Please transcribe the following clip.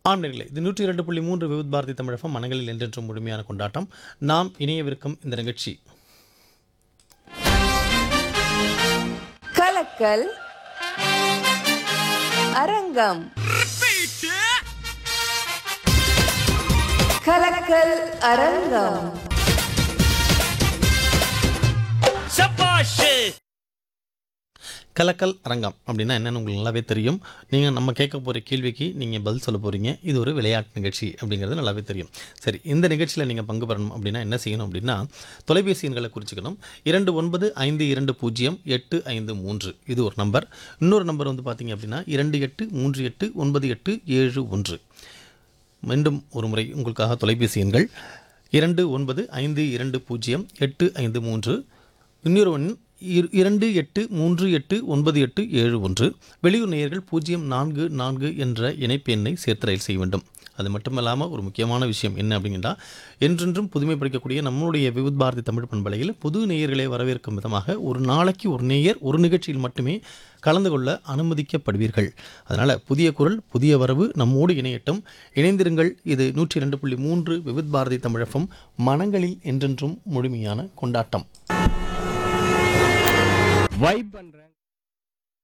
ஆம் நேர்களே இது நூற்றி இரண்டு புள்ளி மூன்று விவித் பாரதி தமிழகம் மனங்களில் என்றென்றும் முழுமையான கொண்டாட்டம் நாம் இணையவிருக்கும் இந்த நிகழ்ச்சி கலக்கல் அரங்கம் கலக்கல் அரங்கம் கலக்கல் அரங்கம் அப்படின்னா என்னன்னு உங்களுக்கு நல்லாவே தெரியும் நீங்கள் நம்ம கேட்க போகிற கேள்விக்கு நீங்கள் பதில் சொல்ல போகிறீங்க இது ஒரு விளையாட்டு நிகழ்ச்சி அப்படிங்கிறது நல்லாவே தெரியும் சரி இந்த நிகழ்ச்சியில் நீங்கள் பங்கு பெறணும் அப்படின்னா என்ன செய்யணும் அப்படின்னா தொலைபேசி எண்களை குறிச்சிக்கணும் இரண்டு ஒன்பது ஐந்து இரண்டு பூஜ்ஜியம் எட்டு ஐந்து மூன்று இது ஒரு நம்பர் இன்னொரு நம்பர் வந்து பார்த்தீங்க அப்படின்னா இரண்டு எட்டு மூன்று எட்டு ஒன்பது எட்டு ஏழு ஒன்று மீண்டும் ஒரு முறை உங்களுக்காக தொலைபேசி எண்கள் இரண்டு ஒன்பது ஐந்து இரண்டு பூஜ்ஜியம் எட்டு ஐந்து மூன்று இன்னொரு ஒன் இரு- இரண்டு எட்டு மூன்று எட்டு ஒன்பது எட்டு ஏழு ஒன்று வெளியூர் நேயர்கள் பூஜ்ஜியம் நான்கு நான்கு என்ற இணைப்பு எண்ணை சேர்த்து ரயில் செய்ய வேண்டும் அது மட்டுமல்லாமல் ஒரு முக்கியமான விஷயம் என்ன அப்படின்னா என்றென்றும் புதுமை படிக்கக்கூடிய நம்மளுடைய விவித் பாரதி தமிழ் பண்பலையில் புது நேயர்களை வரவேற்கும் விதமாக ஒரு நாளைக்கு ஒரு நேயர் ஒரு நிகழ்ச்சியில் மட்டுமே கலந்து கொள்ள அனுமதிக்கப்படுவீர்கள் அதனால் புதிய குரல் புதிய வரவு நம்மோடு இணையட்டும் இணைந்திருங்கள் இது நூற்றி ரெண்டு புள்ளி மூன்று விவித் பாரதி தமிழகம் மனங்களில் என்றென்றும் முழுமையான கொண்டாட்டம் வைப் பண்றேன்